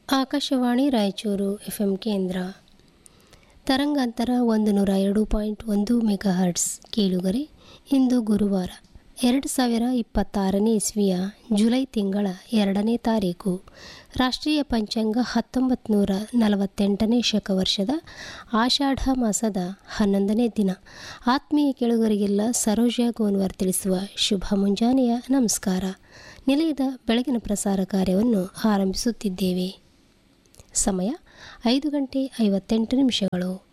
Akashvani Raichur F M ಕೇಂದ್ರ ತರಂಗಾಂತರ ಒಂದು ನೂರ ಎರಡು ಪಾಯಿಂಟ್ ಒಂದು ಮೆಗಾ ಹರ್ಟ್ಸ್ ಕೇಳುಗರೆ ಇಂದು ಗುರುವಾರ ಎರಡು ಸಾವಿರ ಇಪ್ಪತ್ತಾರನೇ ಇಸ್ವಿಯ ಜುಲೈ ತಿಂಗಳ ಎರಡನೇ ತಾರೀಕು ರಾಷ್ಟ್ರೀಯ ಪಂಚಾಂಗ ಹತ್ತೊಂಬತ್ತು ನೂರ ನಲವತ್ತೆಂಟನೇ ಶಕವರ್ಷದ ಆಷಾಢ ಮಾಸದ ಹನ್ನೊಂದನೇ ದಿನ ಆತ್ಮೀಯ ಕೇಳುಗರಿಗೆಲ್ಲ ಸರೋಜ ಗೋನ್ವರ್ ತಿಳಿಸುವ ಶುಭ ಮುಂಜಾನೆಯ ನಮಸ್ಕಾರ ನಿಲಯದ ಬೆಳಗಿನ ಪ್ರಸಾರ ಕಾರ್ಯವನ್ನು ಆರಂಭಿಸುತ್ತಿದ್ದೇವೆ ಸಮಯ ಐದು ಗಂಟೆ ಐವತ್ತೆಂಟು ನಿಮಿಷಗಳು